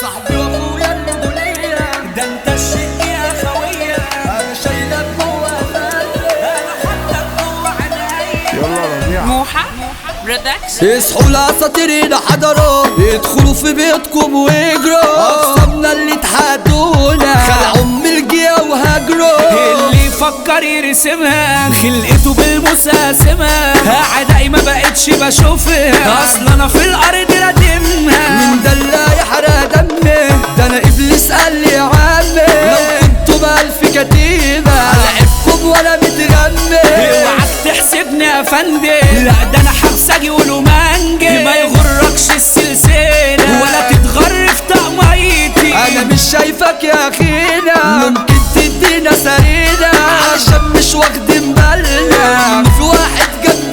صاحبي واخويا الرجولية ده انت الشق يا خوية انا شايلك جوه قلبي انا حطك جوه عينيا يلا ربيع موحة برودكشن اصحوا الاساطير حضروا يدخلوا في بيتكم ويجروا اقسامنا اللي اتحدونا خلعوا من الجيا وهاجروا اللي يفكر يرسمها خلقته بالمساسمة اعدائي ما بقتش بشوفها اصل انا في الارض ردمها من ده اللي يحرق دمي ده انا ابليس قال لي يا عمي لو كنتوا بألف كتيبة العبكم ولا متغمي اوعك تحسبني يا فندم لا ده انا حبسجي ولومانجي ما يغركش السلسلة ولا تتغر في طقميتي انا مش شايفك يا اخينا ممكن تدينا سرينا عشان مش واخدين بالنا في واحد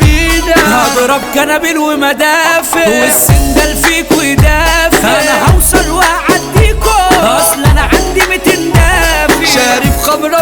جنبينا هضرب كنابل ومدافع والسندل فيكوا يدافع انا هوصل واعديكوا اصل انا عندي 200 دافع شارب خمرة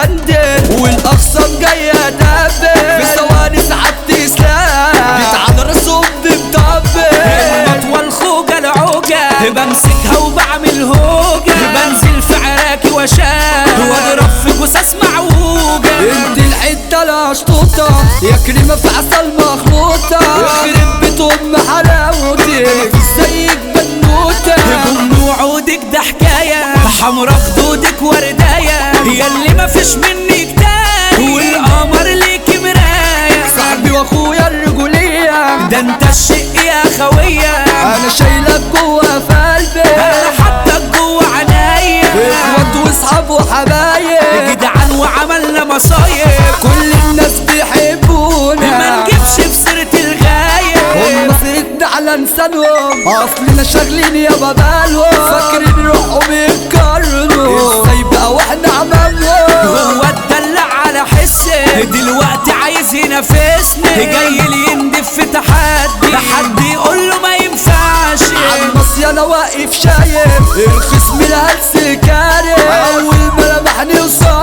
ومتندل والاخصام جاية تقبل في ثواني سحبت اسلام جيت على راسهم بمطبل المطوى الخوجة العوجة بمسكها وبعمل هوجة بنزل في عراكي وشاب واضرب في جثث معوجة انت الحتة الاشطوطة يا كريمة في عسل مخلوطة يخرب بيت ام حلاوتي مفيش زيك بنوتة هجوم وعودك ده حكاية حمرا خدودك ورداية هي اللي مفيش منك تاني والقمر ليكي مراية صاحبي واخويا الرجولية ده انت الشق يا خوية انا شايلك جوه في قلبي انا حطك جوه عينيا اخوات واصحاب وحبايب جدعان وعملنا مصايب كل الناس بيحبونا ما نجيبش في سيرة الغاية هم سيرتنا على لسانهم اصلنا شاغلين يا بابالهم فاكرين روحهم يتكرروا ازاي بقى واحنا عملهم هو اتدلع على حسه دلوقتي عايز ينافسني جاي لي يندف في تحدي تحدي يقول له ما ينفعش عالمصي انا واقف شايف الخصم الهلس كارف اول ما لمحني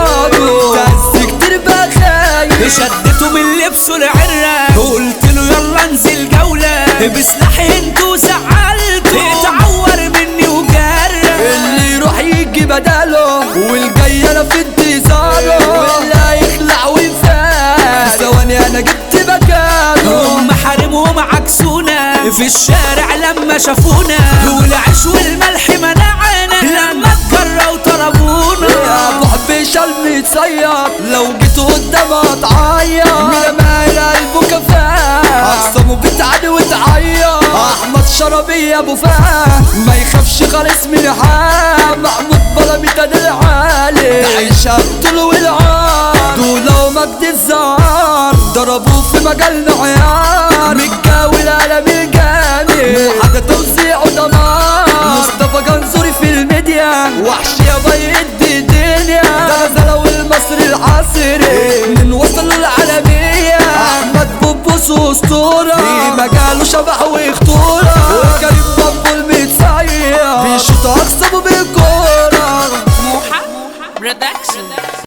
قصاده تهز كتير بقى خايف شدته من لبسه العرة قلت له يلا انزل جولة بسلاحي انتوا زعلتوا اتعور مني وجرة اللي يروح يجي بداله والجاي انا في انتظاره واللي هيخلع ويفاق في ثواني انا جبت مكانه هم حارمهم عكسونا في الشارع لما شافونا والعيش والملح منعنا لما اتجروا طلبونا يا ابو حبيش المتصيد لو جيت قدامها تعيط من مال قلبه كفاح اقسمه بتعدي وتعيط احمد شربي ابو فاه ما يخافش خالص من حال محمود بلمي تاني العالي تعيش طول والعار دول ومجد الزهر ضربوه في مجالنا عيار متجاوي القلم الجامد حاجة توزيع ودمار مصطفى جنزوري في الميديا وحش يا بيد الدنيا ده غزالة والمصري العصري من وصل العالمية احمد بوبوس اسطورة في مجاله شبح وخطورة